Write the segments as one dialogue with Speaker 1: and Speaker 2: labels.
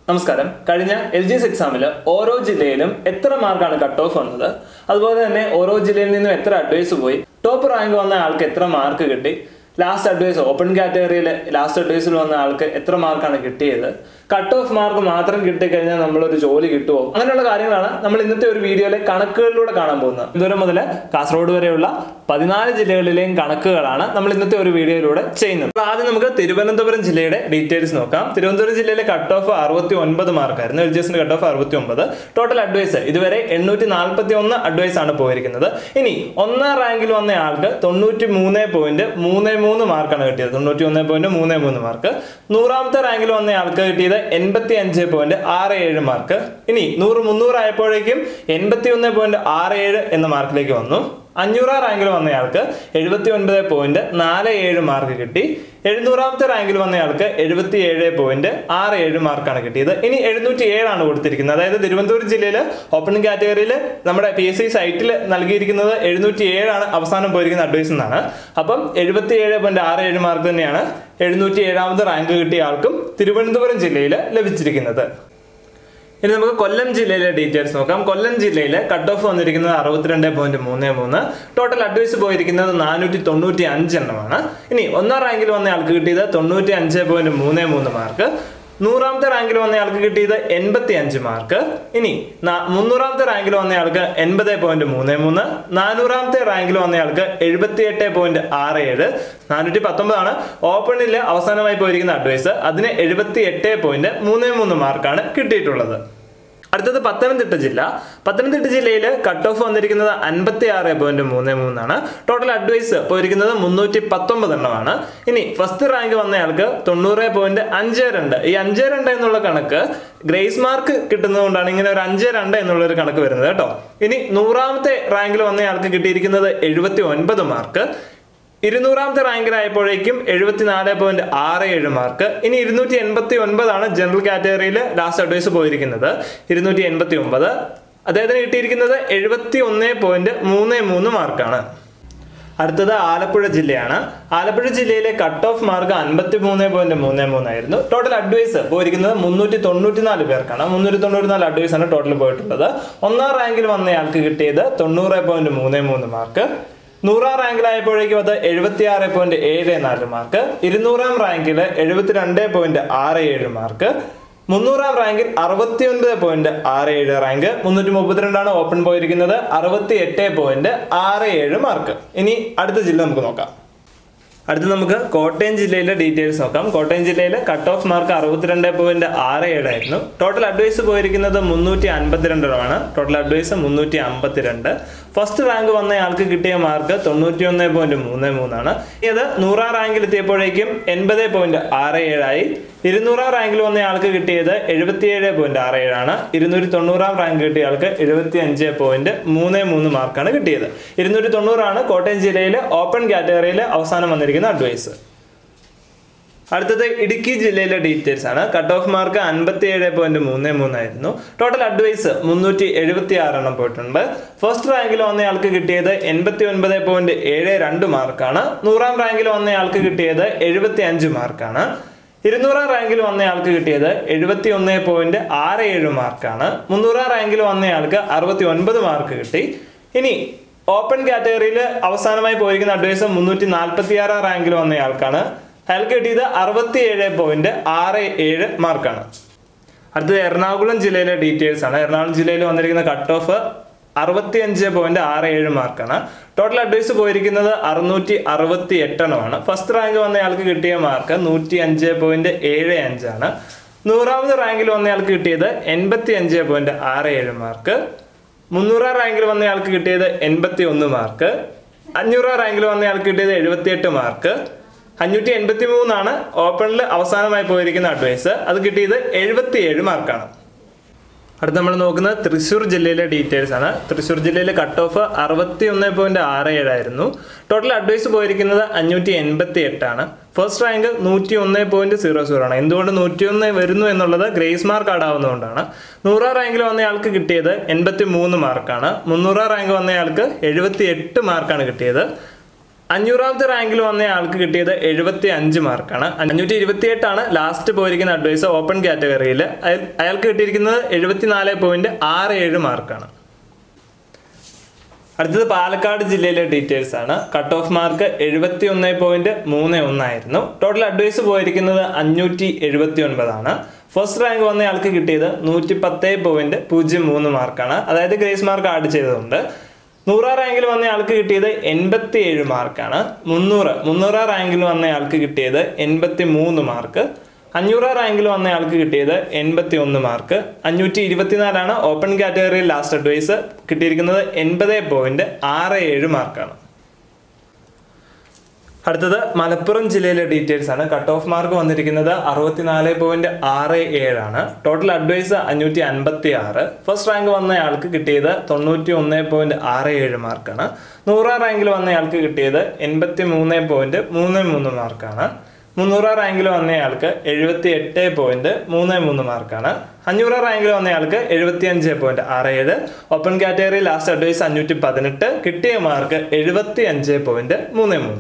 Speaker 1: നമസ്കാരം കഴിഞ്ഞ L G S എക്സാമിൽ ഓരോ ജില്ലയിലും എത്ര മാർക്കാണ് കട്ട് ഓഫ് വന്നത് അതുപോലെ തന്നെ ഓരോ ജില്ലയിൽ നിന്നും എത്ര അഡ്വൈസ് പോയി ടോപ്പ് റാങ്ക് വന്ന ആൾക്ക് എത്ര മാർക്ക് കിട്ടി ലാസ്റ്റ് അഡ്വൈസ് ഓപ്പൺ കാറ്റഗറിയിൽ ലാസ്റ്റ് അഡ്വൈസിൽ വന്ന ആൾക്ക് എത്ര മാർക്കാണ് കിട്ടിയത് കട്ട് ഓഫ് മാർക്ക് മാത്രം കിട്ടിക്കഴിഞ്ഞാൽ നമ്മളൊരു ജോലി കിട്ടുമോ അങ്ങനെയുള്ള കാര്യങ്ങളാണ് നമ്മൾ ഇന്നത്തെ ഒരു വീഡിയോയിലെ കണക്കുകളിലൂടെ കാണാൻ പോകുന്നത് ദൂരം മുതൽ കാസർഗോഡ് വരെയുള്ള പതിനാല് ജില്ലകളിലെയും കണക്കുകളാണ് നമ്മൾ ഇന്നത്തെ ഒരു വീഡിയോയിലൂടെ ചെയ്യുന്നത് അപ്പോൾ ആദ്യം നമുക്ക് തിരുവനന്തപുരം ജില്ലയുടെ ഡീറ്റെയിൽസ് നോക്കാം തിരുവനന്തപുരം ജില്ലയിലെ കട്ട് ഓഫ് അറുപത്തി ഒൻപത് മാർക്കായിരുന്നു എൽ ജി എസിന്റെ കട്ട് ഓഫ് അറുപത്തി ഒമ്പത് ടോട്ടൽ അഡ്വൈസ് ഇതുവരെ എണ്ണൂറ്റി നാൽപ്പത്തി ഒന്ന് അഡ്വൈസ് ആണ് പോയിരിക്കുന്നത് ഇനി ഒന്നാം റാങ്കിൽ വന്ന ആൾക്ക് തൊണ്ണൂറ്റി മൂന്ന് പോയിന്റ് മൂന്ന് മൂന്ന് മാർക്കാണ് കിട്ടിയത് തൊണ്ണൂറ്റി ഒന്ന് പോയിന്റ് മൂന്ന് മൂന്ന് മാർക്ക് നൂറാമത്തെ റാങ്കിൽ വന്ന ആൾക്ക് കിട്ടിയത് എൺപത്തി അഞ്ച് പോയിന്റ് ആറ് ഏഴ് മാർക്ക് ഇനി നൂറ് മുന്നൂറ് ആയപ്പോഴേക്കും എൺപത്തി ഒന്ന് പോയിന്റ് ആറ് ഏഴ് എന്ന മാർക്കിലേക്ക് വന്നു അഞ്ഞൂറാം റാങ്കിൽ വന്നയാൾക്ക് എഴുപത്തി ഒൻപത് പോയിന്റ് നാല് ഏഴ് മാർക്ക് കിട്ടി എഴുന്നൂറാമത്തെ റാങ്കിൽ വന്നയാൾക്ക് എഴുപത്തി ഏഴ് പോയിന്റ് ആറ് ഏഴ് മാർക്കാണ് കിട്ടിയത് ഇനി എഴുന്നൂറ്റി ഏഴാണ് കൊടുത്തിരിക്കുന്നത് അതായത് തിരുവനന്തപുരം ജില്ലയിൽ ഓപ്പൺ കാറ്റഗറിയിൽ നമ്മുടെ പി എസ് സി സൈറ്റിൽ നൽകിയിരിക്കുന്നത് എഴുന്നൂറ്റി ഏഴാണ് അവസാനം പോയിരിക്കുന്ന അഡ്വൈസ് എന്നാണ് അപ്പം എഴുപത്തി ഏഴ് പോയിന്റ് ആറ് ഏഴ് മാർക്ക് തന്നെയാണ് എഴുന്നൂറ്റി ഏഴാമത് റാങ്ക് കിട്ടിയ ആൾക്കും തിരുവനന്തപുരം ജില്ലയിൽ ലഭിച്ചിരിക്കുന്നത് ഇനി നമുക്ക് കൊല്ലം ജില്ലയിലെ ഡീറ്റെയിൽസ് നോക്കാം കൊല്ലം ജില്ലയിൽ കട്ട് ഓഫ് വന്നിരിക്കുന്നത് അറുപത്തിരണ്ട് പോയിന്റ് മൂന്ന് മൂന്ന് ടോട്ടൽ അഡ്വൈസ് പോയിരിക്കുന്നത് നാനൂറ്റി തൊണ്ണൂറ്റി അഞ്ച് എണ്ണമാണ് ഇനി ഒന്നാം റാങ്കിൽ വന്ന ആൾക്ക് കിട്ടിയത് തൊണ്ണൂറ്റി അഞ്ച് പോയിന്റ് മൂന്ന് മൂന്ന് മാർക്ക് നൂറാമത്തെ റാങ്കിൽ വന്ന ആൾക്ക് കിട്ടിയത് എൺപത്തി അഞ്ച് മാർക്ക് ഇനി ന- മുന്നൂറാമത്തെ റാങ്കിൽ വന്ന ആൾക്ക് എൺപത് പോയിന്റ് മൂന്ന് മൂന്ന് നാനൂറാമത്തെ റാങ്കിൽ വന്ന ആൾക്ക് എഴുപത്തി എട്ട് പോയിന്റ് ആറ് ഏഴ് നാനൂറ്റി പത്തൊമ്പതാണ് ഓപ്പണിൽ അവസാനമായി പോയിരിക്കുന്ന അഡ്വൈസ് അതിന് എഴുപത്തി എട്ട് പോയിന്റ് മൂന്ന് മൂന്ന് മാർക്കാണ് കിട്ടിയിട്ടുള്ളത് അടുത്തത് പത്തനംതിട്ട ജില്ല പത്തനംതിട്ട ജില്ലയിൽ കട്ട് ഓഫ് വന്നിരിക്കുന്നത് അൻപത്തി ആറ് പോയിന്റ് മൂന്ന് മൂന്നാണ് ടോട്ടൽ അഡ്വൈസ് പോയിരിക്കുന്നത് മുന്നൂറ്റി പത്തൊമ്പത് എണ്ണമാണ് ഇനി ഫസ്റ്റ് റാങ്ക് വന്നയാൾക്ക് തൊണ്ണൂറ് പോയിന്റ് അഞ്ച് രണ്ട് ഈ അഞ്ച് രണ്ട് എന്നുള്ള കണക്ക് ഗ്രേസ് മാർക്ക് കിട്ടുന്നതുകൊണ്ടാണ് ഇങ്ങനെ ഒരു അഞ്ച് രണ്ട് എന്നുള്ള ഒരു കണക്ക് വരുന്നത് കേട്ടോ ഇനി നൂറാമത്തെ റാങ്കിൽ വന്നയാൾക്ക് കിട്ടിയിരിക്കുന്നത് എഴുപത്തി ഒൻപത് മാർക്ക് ഇരുന്നൂറാമത്തെ റാങ്കിലായപ്പോഴേക്കും എഴുപത്തിനാല് പോയിന്റ് ആറ് ഏഴ് മാർക്ക് ഇനി ഇരുന്നൂറ്റി എൺപത്തി ഒൻപതാണ് ജനറൽ കാറ്റഗറിയിൽ ലാസ്റ്റ് അഡ്വൈസ് പോയിരിക്കുന്നത് ഇരുന്നൂറ്റി എൺപത്തി ഒമ്പത് അദ്ദേഹത്തിന് കിട്ടിയിരിക്കുന്നത് എഴുപത്തി ഒന്ന് പോയിന്റ് മൂന്ന് മൂന്ന് മാർക്കാണ് അടുത്തത് ആലപ്പുഴ ജില്ലയാണ് ആലപ്പുഴ ജില്ലയിലെ കട്ട് ഓഫ് മാർക്ക് അൻപത്തി മൂന്ന് പോയിന്റ് മൂന്ന് മൂന്നായിരുന്നു ടോട്ടൽ അഡ്വൈസ് പോയിരിക്കുന്നത് മുന്നൂറ്റി തൊണ്ണൂറ്റി നാല് പേർക്കാണ് മുന്നൂറ്റി തൊണ്ണൂറ്റി നാല് അഡ്വൈസ് ആണ് ടോട്ടൽ പോയിട്ടുള്ളത് ഒന്നാം റാങ്കിൽ വന്നയാൾക്ക് കിട്ടിയത് തൊണ്ണൂറ് പോയിന്റ് മൂന്ന് മൂന്ന് മാർക്ക് നൂറാം റാങ്കിലായപ്പോഴേക്കും അത് എഴുപത്തി ആറ് പോയിന്റ് ഏഴ് നാല് മാർക്ക് ഇരുന്നൂറാം റാങ്കിൽ എഴുപത്തിരണ്ട് പോയിന്റ് ആറ് ഏഴ് മാർക്ക് മുന്നൂറാം റാങ്കിൽ അറുപത്തി ഒൻപത് പോയിന്റ് ആറ് ഏഴ് റാങ്ക് മുന്നൂറ്റി മുപ്പത്തിരണ്ടാണ് ഓപ്പൺ പോയിരിക്കുന്നത് അറുപത്തി എട്ട് പോയിന്റ് ആറ് ഏഴ് മാർക്ക് ഇനി അടുത്ത ജില്ല നമുക്ക് നോക്കാം അടുത്ത് നമുക്ക് കോട്ടയം ജില്ലയിലെ ഡീറ്റെയിൽസ് നോക്കാം കോട്ടയം ജില്ലയിലെ കട്ട് ഓഫ് മാർക്ക് അറുപത്തിരണ്ട് പോയിന്റ് ആറ് ഏഴായിരുന്നു ടോട്ടൽ അഡ്വൈസ് പോയിരിക്കുന്നത് മുന്നൂറ്റി അൻപത്തിരണ്ടെണ്ണമാണ് ടോട്ടൽ അഡ്വൈസ് മുന്നൂറ്റി അമ്പത്തിരണ്ട് ഫസ്റ്റ് റാങ്ക് വന്ന ആൾക്ക് കിട്ടിയ മാർക്ക് തൊണ്ണൂറ്റി ഒന്ന് പോയിന്റ് മൂന്ന് മൂന്നാണ് ഇത് നൂറാം റാങ്കിൽ എത്തിയപ്പോഴേക്കും എൺപത് പോയിന്റ് ആറ് ഏഴായി ഇരുന്നൂറാം റാങ്കിൽ വന്ന ആൾക്ക് കിട്ടിയത് എഴുപത്തിയേഴ് പോയിന്റ് ആറ് ഏഴാണ് ഇരുന്നൂറ്റി തൊണ്ണൂറാം റാങ്ക് കിട്ടിയ ആൾക്ക് എഴുപത്തി അഞ്ച് പോയിന്റ് മൂന്ന് മൂന്ന് മാർക്കാണ് കിട്ടിയത് ഇരുന്നൂറ്റി തൊണ്ണൂറാണ് കോട്ടയം ജില്ലയിൽ ഓപ്പൺ കാറ്റഗറിയിൽ അവസാനം വന്നിരിക്കുന്ന അഡ്വൈസ് അടുത്തത് ഇടുക്കി ജില്ലയിലെ ഡീറ്റെയിൽസ് ആണ് കട്ട് ഓഫ് മാർക്ക് അൻപത്തി ഏഴ് പോയിന്റ് മൂന്ന് മൂന്നായിരുന്നു ടോട്ടൽ അഡ്വൈസ് മുന്നൂറ്റി എഴുപത്തി ആറെണ്ണം പോയിട്ടുണ്ട് ഫസ്റ്റ് റാങ്കിൽ വന്നയാൾക്ക് കിട്ടിയത് എൺപത്തി ഒൻപത് പോയിന്റ് ഏഴ് രണ്ട് മാർക്കാണ് നൂറാം റാങ്കിൽ വന്നയാൾക്ക് കിട്ടിയത് എഴുപത്തി അഞ്ച് മാർക്കാണ് ഇരുന്നൂറാം റാങ്കിൽ വന്നയാൾക്ക് കിട്ടിയത് എഴുപത്തി ഒന്ന് പോയിന്റ് ആറ് ഏഴ് മാർക്കാണ് മുന്നൂറാം റാങ്കിൽ വന്നയാൾക്ക് അറുപത്തി ഒൻപത് മാർക്ക് കിട്ടി ഇനി ഓപ്പൺ കാറ്റഗറിയിൽ അവസാനമായി പോയിരിക്കുന്ന അഡ്വൈസ് മുന്നൂറ്റി നാൽപ്പത്തി ആറാം റാങ്കിൽ വന്നയാൾക്കാണ് അയാൾക്ക് കിട്ടിയത് അറുപത്തി ഏഴ് പോയിന്റ് ആറ് ഏഴ് മാർക്കാണ് അടുത്തത് എറണാകുളം ജില്ലയിലെ ഡീറ്റെയിൽസ് ആണ് എറണാകുളം ജില്ലയിൽ വന്നിരിക്കുന്ന കട്ട് ഓഫ് അറുപത്തി അഞ്ച് പോയിന്റ് ആറ് ഏഴ് മാർക്കാണ് ടോട്ടൽ അഡ്വൈസ് പോയിരിക്കുന്നത് അറുന്നൂറ്റി അറുപത്തി എട്ടെണ്ണമാണ് ഫസ്റ്റ് റാങ്ക് വന്നയാൾക്ക് കിട്ടിയ മാർക്ക് നൂറ്റി അഞ്ച് പോയിന്റ് ഏഴ് അഞ്ചാണ് നൂറാമത് റാങ്കിൽ വന്നയാൾക്ക് കിട്ടിയത് എൺപത്തി അഞ്ച് പോയിന്റ് ആറ് ഏഴ് മാർക്ക് മുന്നൂറാം റാങ്കിൽ വന്നയാൾക്ക് കിട്ടിയത് എൺപത്തി ഒന്ന് മാർക്ക് അഞ്ഞൂറാം റാങ്കിൽ വന്നയാൾക്ക് കിട്ടിയത് എഴുപത്തിയെട്ട് മാർക്ക് അഞ്ഞൂറ്റി എൺപത്തി മൂന്നാണ് ഓപ്പണിൽ അവസാനമായി പോയിരിക്കുന്ന അഡ്വൈസ് അത് കിട്ടിയത് എഴുപത്തിയേഴ് മാർക്കാണ് അടുത്ത നമ്മൾ നോക്കുന്നത് തൃശ്ശൂർ ജില്ലയിലെ ഡീറ്റെയിൽസ് ആണ് തൃശ്ശൂർ ജില്ലയിലെ കട്ട് ഓഫ് അറുപത്തി ഒന്ന് പോയിന്റ് ആറ് ഏഴായിരുന്നു ടോട്ടൽ അഡ്വൈസ് പോയിരിക്കുന്നത് അഞ്ഞൂറ്റി എൺപത്തി എട്ടാണ് ഫസ്റ്റ് റാങ്ക് നൂറ്റി ഒന്ന് പോയിന്റ് സീറോ സീറോ ആണ് എന്തുകൊണ്ട് നൂറ്റി ഒന്ന് വരുന്നു എന്നുള്ളത് ഗ്രേസ് മാർക്ക് ആടാവുന്നതുകൊണ്ടാണ് നൂറാം റാങ്കിൽ വന്നയാൾക്ക് കിട്ടിയത് എൺപത്തി മൂന്ന് മാർക്കാണ് മുന്നൂറാം റാങ്ക് വന്നയാൾക്ക് എഴുപത്തി എട്ട് മാർക്കാണ് കിട്ടിയത് അഞ്ഞൂറാമത്തെ റാങ്കിൽ വന്ന ആൾക്ക് കിട്ടിയത് എഴുപത്തി അഞ്ച് മാർക്കാണ് അഞ്ഞൂറ്റി ഇരുപത്തി എട്ടാണ് ലാസ്റ്റ് പോയിരിക്കുന്ന അഡ്വൈസ് ഓപ്പൺ കാറ്റഗറിയിൽ അയാൾക്ക് കിട്ടിയിരിക്കുന്നത് എഴുപത്തിനാല് പോയിന്റ് ആറ് ഏഴ് മാർക്കാണ് അടുത്തത് പാലക്കാട് ജില്ലയിലെ ഡീറ്റെയിൽസ് ആണ് കട്ട് ഓഫ് മാർക്ക് എഴുപത്തി ഒന്ന് പോയിന്റ് മൂന്ന് ഒന്നായിരുന്നു ടോട്ടൽ അഡ്വൈസ് പോയിരിക്കുന്നത് അഞ്ഞൂറ്റി എഴുപത്തി ഒൻപതാണ് ഫസ്റ്റ് റാങ്ക് വന്ന ആൾക്ക് കിട്ടിയത് നൂറ്റി പത്ത് പോയിന്റ് പൂജ്യം മൂന്ന് മാർക്കാണ് അതായത് ഗ്രേസ് മാർക്ക് ആഡ് ചെയ്തതുകൊണ്ട് നൂറാം റാങ്കിൽ വന്ന ആൾക്ക് കിട്ടിയത് എൺപത്തി ഏഴ് മാർക്കാണ് മുന്നൂറ് മുന്നൂറാം റാങ്കിൽ വന്ന ആൾക്ക് കിട്ടിയത് എൺപത്തി മൂന്ന് മാർക്ക് അഞ്ഞൂറാം റാങ്കിൽ വന്ന ആൾക്ക് കിട്ടിയത് എൺപത്തി ഒന്ന് മാർക്ക് അഞ്ഞൂറ്റി ഇരുപത്തിനാലാണ് ഓപ്പൺ കാറ്റഗറിയിൽ ലാസ്റ്റ് അഡ്വൈസ് കിട്ടിയിരിക്കുന്നത് എൺപത് പോയിന്റ് ആറ് ഏഴ് മാർക്കാണ് അടുത്തത് മലപ്പുറം ജില്ലയിലെ ഡീറ്റെയിൽസ് ആണ് കട്ട് ഓഫ് മാർക്ക് വന്നിരിക്കുന്നത് അറുപത്തിനാല് പോയിന്റ് ആറ് ഏഴാണ് ടോട്ടൽ അഡ്വൈസ് അഞ്ഞൂറ്റി അൻപത്തി ആറ് ഫസ്റ്റ് റാങ്ക് വന്ന ആൾക്ക് കിട്ടിയത് തൊണ്ണൂറ്റി ഒന്ന് പോയിന്റ് ആറ് ഏഴ് മാർക്കാണ് നൂറാം റാങ്കിൽ വന്ന ആൾക്ക് കിട്ടിയത് എൺപത്തി മൂന്ന് പോയിന്റ് മൂന്ന് മൂന്ന് മാർക്കാണ് മുന്നൂറാം റാങ്കിൽ വന്നയാൾക്ക് എഴുപത്തി എട്ട് പോയിന്റ് മൂന്ന് മൂന്ന് മാർക്കാണ് അഞ്ഞൂറാം റാങ്കിൽ വന്നയാൾക്ക് എഴുപത്തി അഞ്ച് പോയിന്റ് ആറ് ഏഴ് ഓപ്പൺ കാറ്റഗറി ലാസ്റ്റ് അഡ്വൈസ് അഞ്ഞൂറ്റി പതിനെട്ട് കിട്ടിയ മാർക്ക് എഴുപത്തി അഞ്ച് പോയിന്റ് മൂന്ന് മൂന്ന്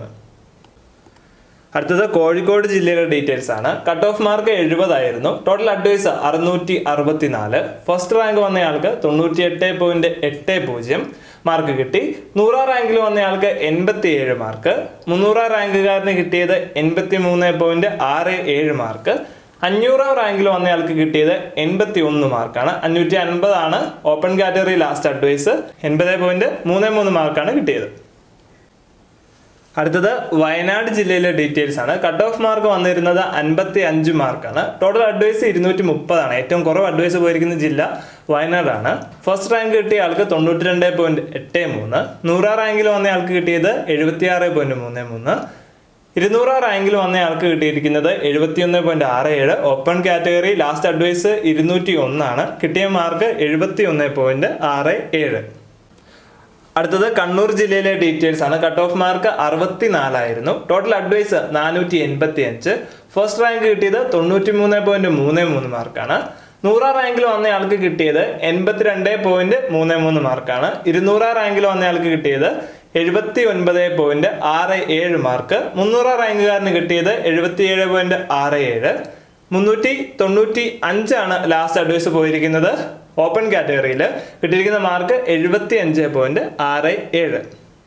Speaker 1: അടുത്തത് കോഴിക്കോട് ജില്ലയിലെ ഡീറ്റെയിൽസ് ആണ് കട്ട് ഓഫ് മാർക്ക് എഴുപതായിരുന്നു ടോട്ടൽ അഡ്വൈസ് അറുന്നൂറ്റി അറുപത്തിനാല് ഫസ്റ്റ് റാങ്ക് വന്നയാൾക്ക് തൊണ്ണൂറ്റി എട്ട് പോയിന്റ് എട്ട് പൂജ്യം മാർക്ക് കിട്ടി നൂറാം റാങ്കിൽ വന്നയാൾക്ക് എൺപത്തി ഏഴ് മാർക്ക് മുന്നൂറാം റാങ്കുകാരന് കിട്ടിയത് എൺപത്തി മൂന്ന് പോയിന്റ് ആറ് ഏഴ് മാർക്ക് അഞ്ഞൂറാം റാങ്കിൽ വന്നയാൾക്ക് കിട്ടിയത് എൺപത്തി ഒന്ന് മാർക്കാണ് അഞ്ഞൂറ്റി അൻപതാണ് ഓപ്പൺ കാറ്റഗറി ലാസ്റ്റ് അഡ്വൈസ് എൺപത് പോയിന്റ് മൂന്ന് മൂന്ന് മാർക്കാണ് കിട്ടിയത് അടുത്തത് വയനാട് ജില്ലയിലെ ഡീറ്റെയിൽസ് ആണ് കട്ട് ഓഫ് മാർക്ക് വന്നിരുന്നത് അൻപത്തി അഞ്ച് മാർക്കാണ് ടോട്ടൽ അഡ്വൈസ് ഇരുന്നൂറ്റി മുപ്പതാണ് ഏറ്റവും കുറവ് അഡ്വൈസ് പോയിരിക്കുന്ന ജില്ല വയനാടാണ് ഫസ്റ്റ് റാങ്ക് കിട്ടിയ ആൾക്ക് തൊണ്ണൂറ്റി രണ്ട് പോയിന്റ് എട്ട് മൂന്ന് നൂറാം റാങ്കിൽ വന്ന ആൾക്ക് കിട്ടിയത് എഴുപത്തിയാറ് പോയിന്റ് മൂന്ന് മൂന്ന് ഇരുന്നൂറാം റാങ്കിൽ വന്ന ആൾക്ക് കിട്ടിയിരിക്കുന്നത് എഴുപത്തിയൊന്ന് പോയിന്റ് ആറ് ഏഴ് ഓപ്പൺ കാറ്റഗറി ലാസ്റ്റ് അഡ്വൈസ് ഇരുന്നൂറ്റി ഒന്നാണ് കിട്ടിയ മാർക്ക് എഴുപത്തി ഒന്ന് പോയിന്റ് ആറ് ഏഴ് അടുത്തത് കണ്ണൂർ ജില്ലയിലെ ഡീറ്റെയിൽസ് ആണ് കട്ട് ഓഫ് മാർക്ക് അറുപത്തിനാലായിരുന്നു ടോട്ടൽ അഡ്വൈസ് നാനൂറ്റി എൺപത്തി അഞ്ച് ഫസ്റ്റ് റാങ്ക് കിട്ടിയത് തൊണ്ണൂറ്റി മൂന്ന് പോയിന്റ് മൂന്ന് മൂന്ന് മാർക്കാണ് നൂറാം റാങ്കിൽ വന്ന ആൾക്ക് കിട്ടിയത് എൺപത്തിരണ്ട് പോയിന്റ് മൂന്ന് മൂന്ന് മാർക്കാണ് ഇരുന്നൂറാം റാങ്കിൽ വന്ന ആൾക്ക് കിട്ടിയത് എഴുപത്തി ഒൻപത് പോയിന്റ് ആറ് ഏഴ് മാർക്ക് മുന്നൂറാം റാങ്കുകാരന് കിട്ടിയത് എഴുപത്തിയേഴ് പോയിന്റ് ആറ് ഏഴ് മുന്നൂറ്റി തൊണ്ണൂറ്റി അഞ്ചാണ് ലാസ്റ്റ് അഡ്വൈസ് പോയിരിക്കുന്നത് ഓപ്പൺ കാറ്റഗറിയിൽ കിട്ടിയിരിക്കുന്ന മാർക്ക് എഴുപത്തി അഞ്ച് പോയിന്റ് ആറ് ഏഴ്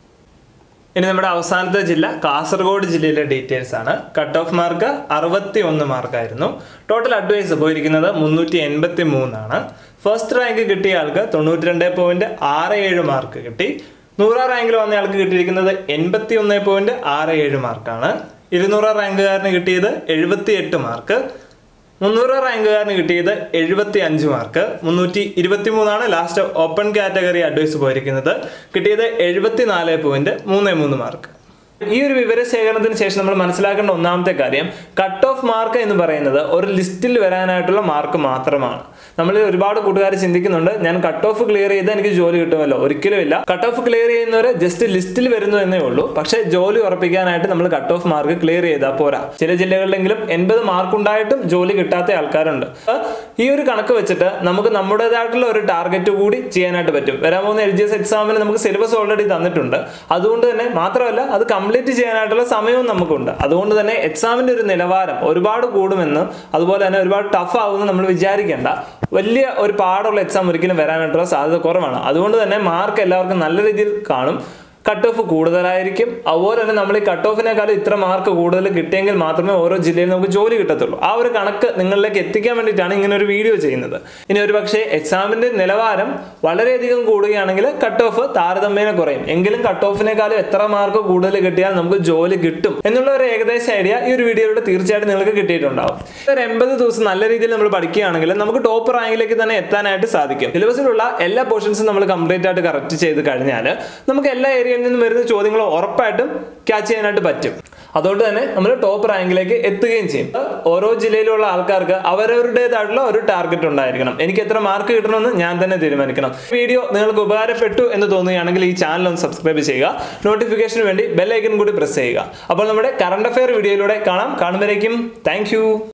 Speaker 1: ഇനി നമ്മുടെ അവസാനത്തെ ജില്ല കാസർഗോഡ് ജില്ലയിലെ ഡീറ്റെയിൽസ് ആണ് കട്ട് ഓഫ് മാർക്ക് അറുപത്തി ഒന്ന് മാർക്കായിരുന്നു ടോട്ടൽ അഡ്വൈസ് പോയിരിക്കുന്നത് മുന്നൂറ്റി എൺപത്തി മൂന്നാണ് ഫസ്റ്റ് റാങ്ക് കിട്ടിയ ആൾക്ക് തൊണ്ണൂറ്റി രണ്ട് പോയിന്റ് ആറ് ഏഴ് മാർക്ക് കിട്ടി നൂറാം റാങ്കിൽ വന്ന ആൾക്ക് കിട്ടിയിരിക്കുന്നത് എൺപത്തി ഒന്ന് പോയിന്റ് ആറ് ഏഴ് മാർക്കാണ് ഇരുന്നൂറാം റാങ്കുകാരന് കിട്ടിയത് എഴുപത്തി എട്ട് മാർക്ക് മുന്നൂറ് റാങ്കുകാരന് കിട്ടിയത് എഴുപത്തി അഞ്ച് മാർക്ക് മുന്നൂറ്റി ഇരുപത്തി മൂന്നാണ് ലാസ്റ്റ് ഓപ്പൺ കാറ്റഗറി അഡ്വൈസ് പോയിരിക്കുന്നത് കിട്ടിയത് എഴുപത്തിനാല് പോയിന്റ് മൂന്ന് മൂന്ന് മാർക്ക് ഈ ഒരു വിവരശേഖരണത്തിന് ശേഷം നമ്മൾ മനസ്സിലാക്കേണ്ട ഒന്നാമത്തെ കാര്യം കട്ട് ഓഫ് മാർക്ക് എന്ന് പറയുന്നത് ഒരു ലിസ്റ്റിൽ വരാനായിട്ടുള്ള മാർക്ക് മാത്രമാണ് നമ്മൾ ഒരുപാട് കൂട്ടുകാർ ചിന്തിക്കുന്നുണ്ട് ഞാൻ കട്ട് ഓഫ് ക്ലിയർ ചെയ്ത് എനിക്ക് ജോലി കിട്ടുമല്ലോ ഒരിക്കലും ഇല്ല കട്ട് ഓഫ് ക്ലിയർ ചെയ്യുന്നവർ ജസ്റ്റ് ലിസ്റ്റിൽ വരുന്നു എന്നേ ഉള്ളൂ പക്ഷേ ജോലി ഉറപ്പിക്കാനായിട്ട് നമ്മൾ കട്ട് ഓഫ് മാർക്ക് ക്ലിയർ ചെയ്താൽ പോരാ ചില ജില്ലകളിലെങ്കിലും എൺപത് മാർക്ക് ഉണ്ടായിട്ടും ജോലി കിട്ടാത്ത ആൾക്കാരുണ്ട് ഈ ഒരു കണക്ക് വെച്ചിട്ട് നമുക്ക് നമ്മുടേതായിട്ടുള്ള ഒരു ടാർഗറ്റ് കൂടി ചെയ്യാനായിട്ട് പറ്റും വരാൻ പോകുന്ന എൽ ജി എസ് എക്സാമിന് നമുക്ക് സിലബസ് ഓൾറെഡി തന്നിട്ടുണ്ട് അതുകൊണ്ട് തന്നെ മാത്രമല്ല അത് കംപ്ലീറ്റ് ചെയ്യാനായിട്ടുള്ള സമയവും നമുക്കുണ്ട് അതുകൊണ്ട് തന്നെ എക്സാമിന്റെ ഒരു നിലവാരം ഒരുപാട് കൂടുമെന്ന് അതുപോലെ തന്നെ ഒരുപാട് ടഫ് ആവുമെന്ന് നമ്മൾ വിചാരിക്കേണ്ട വലിയ ഒരു പാടുള്ള എക്സാം ഒരിക്കലും വരാനായിട്ടുള്ള സാധ്യത കുറവാണ് അതുകൊണ്ട് തന്നെ മാർക്ക് എല്ലാവർക്കും നല്ല രീതിയിൽ കാണും കട്ട് ഓഫ് കൂടുതലായിരിക്കും അതുപോലെ തന്നെ നമ്മൾ ഈ കട്ട് ഓഫിനേക്കാളും ഇത്ര മാർക്ക് കൂടുതൽ കിട്ടിയെങ്കിൽ മാത്രമേ ഓരോ ജില്ലയിൽ നമുക്ക് ജോലി കിട്ടത്തുള്ളൂ ആ ഒരു കണക്ക് നിങ്ങളിലേക്ക് എത്തിക്കാൻ വേണ്ടിയിട്ടാണ് ഇങ്ങനെ ഒരു വീഡിയോ ചെയ്യുന്നത് ഇനി ഒരു പക്ഷേ എക്സാമിന്റെ നിലവാരം വളരെയധികം കൂടുകയാണെങ്കിൽ കട്ട് ഓഫ് താരതമ്യേന കുറയും എങ്കിലും കട്ട് ഓഫിനേക്കാളും എത്ര മാർക്ക് കൂടുതൽ കിട്ടിയാൽ നമുക്ക് ജോലി കിട്ടും എന്നുള്ള ഒരു ഏകദേശ ഐഡിയ ഈ ഒരു വീഡിയോയിലൂടെ തീർച്ചയായിട്ടും നിങ്ങൾക്ക് കിട്ടിയിട്ടുണ്ടാവും ഒരു എൺപത് ദിവസം നല്ല രീതിയിൽ നമ്മൾ പഠിക്കുകയാണെങ്കിൽ നമുക്ക് ടോപ്പ് റാങ്കിലേക്ക് തന്നെ എത്താനായിട്ട് സാധിക്കും സിലബസിലുള്ള എല്ലാ പോർഷൻസും നമ്മൾ കംപ്ലീറ്റ് ആയിട്ട് കറക്റ്റ് ചെയ്ത് കഴിഞ്ഞാൽ നമുക്ക് എല്ലാ ഏരിയയിൽ നിന്നും വരുന്ന ചോദ്യങ്ങൾ ഉറപ്പായിട്ടും ക്യാച്ച് ചെയ്യാനായിട്ട് പറ്റും അതുകൊണ്ട് തന്നെ നമ്മൾ ടോപ്പ് റാങ്കിലേക്ക് എത്തുകയും ചെയ്യും ഓരോ ജില്ലയിലുള്ള ആൾക്കാർക്ക് അവരവരുടേതായിട്ടുള്ള ഒരു ടാർഗറ്റ് ഉണ്ടായിരിക്കണം എനിക്ക് എത്ര മാർക്ക് കിട്ടണമെന്ന് ഞാൻ തന്നെ തീരുമാനിക്കണം വീഡിയോ നിങ്ങൾക്ക് ഉപകാരപ്പെട്ടു എന്ന് തോന്നുകയാണെങ്കിൽ ഈ ചാനൽ ഒന്ന് സബ്സ്ക്രൈബ് ചെയ്യുക നോട്ടിഫിക്കേഷന് വേണ്ടി ബെൽ ഐക്കൺ കൂടി പ്രസ് ചെയ്യുക അപ്പോൾ നമ്മുടെ കറണ്ട് അഫയർ വീഡിയോയിലൂടെ കാണാം കാണുമ്പോഴേക്കും താങ്ക്